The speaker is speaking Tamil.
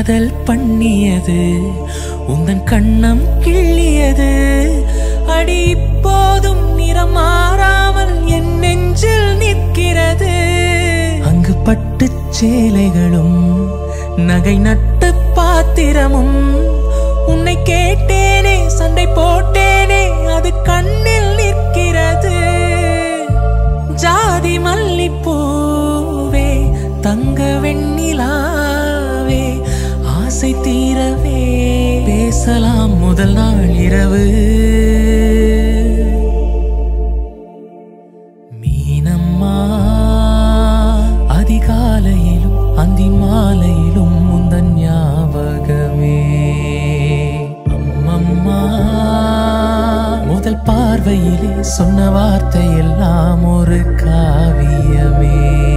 காதல் பண்ணியது உந்தன் கண்ணம் கிள்ளியது அடி இப்போதும் நிறம் மாறாமல் என் நெஞ்சில் நிற்கிறது அங்கு பட்டுச் சேலைகளும் நகை நட்டு பாத்திரமும் உன்னை கேட்டேனே சண்டை போட்டேனே அது கண்ணில் நிற்கிறது ஜாதி மல்லிப்பூவே தங்க வெண்ணிலாவே ஆசை தீரவே பேசலாம் முதல் நாள் இரவு மீனம்மா அதிகாலையிலும் அந்தி மாலையிலும் முந்தன் ஞாபகமே அம்மம்மா முதல் பார்வையிலே சொன்ன வார்த்தை எல்லாம் ஒரு காவியமே